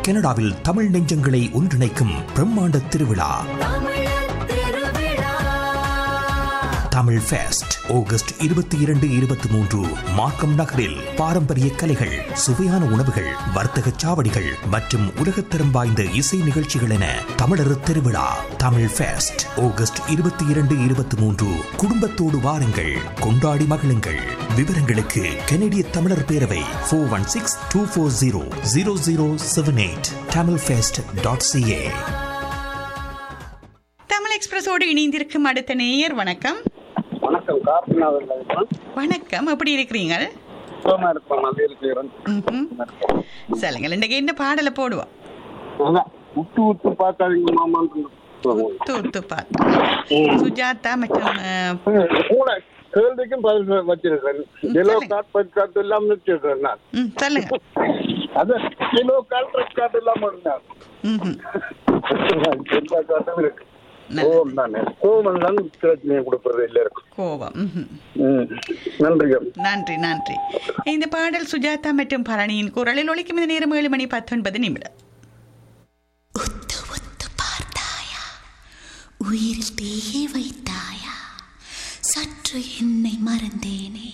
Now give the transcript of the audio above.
கனடாவில் தமிழ் நெஞ்சங்களை ஒன்றிணைக்கும் பிரம்மாண்ட திருவிழா தமிழ் ஃபெஸ்ட் ஆகஸ்ட் இருபத்தி இரண்டு இருபத்தி மூன்று மார்க்கம் நகரில் பாரம்பரிய கலைகள் சுவையான உணவுகள் வர்த்தக சாவடிகள் மற்றும் உலகத்தரம் வாய்ந்த இசை நிகழ்ச்சிகள் என தமிழர் திருவிழா தமிழ் ஃபெஸ்ட் ஆகஸ்ட் இருபத்தி இரண்டு இருபத்தி மூன்று குடும்பத்தோடு வாருங்கள் கொண்டாடி மகிழுங்கள் விவரங்களுக்கு கனடிய தமிழர் பேரவை four one six two four zero zero zero seven eight Tamil fest dot CA Tamil எக்ஸ்பிரஸோடு இணைந்திருக்கும் அடுத்த நேயர் வணக்கம் வணக்கம் கார்த்திநாதன் கவிதான் வணக்கம் எப்படி இருக்கிறீங்க சுகமா இருப்பேன் நல்ல இருக்கிறேன் ம்ஹும். சொல்லுங்கள் இன்றைக்கு என்ன பாடலை போடுவோம் அதான் விட்டு விட்டு பார்க்காதீங்க மாமான்னு தூத்து பாட்டு சுஜாதா மற்றும் அஹ், கூட கேள்விக்கும் பதில் வச்சிருக்கேன் எல்லோ கார்ட் பட் கார்டு எல்லாம் வச்சிருக்கேன் நான் ம், சொல்லுங்க அது எல்லோ கார்ட் ரெட் கார்டு எல்லாம் இருந்தான் ம்ஹும். எல்லா கார்டும் இருக்கு நல்லது. கோவம் தானே கோவம் தான் பிரச்சனையை கொடுப்பது எல்லாருக்கும் கோபம் ம்ஹும். ம் நன்றிகள் நன்றி நன்றி இந்த பாடல் சுஜாதா மற்றும் பரணியின் குரலில் ஒலிக்கும் இந்த நேரம் ஏழு மணி பத்தொன்பது நிமிடம் உத்து உத்து பார்த்தாயா உயிரில் தீயை வைத்தாயா சற்று என்னை மறந்தேனே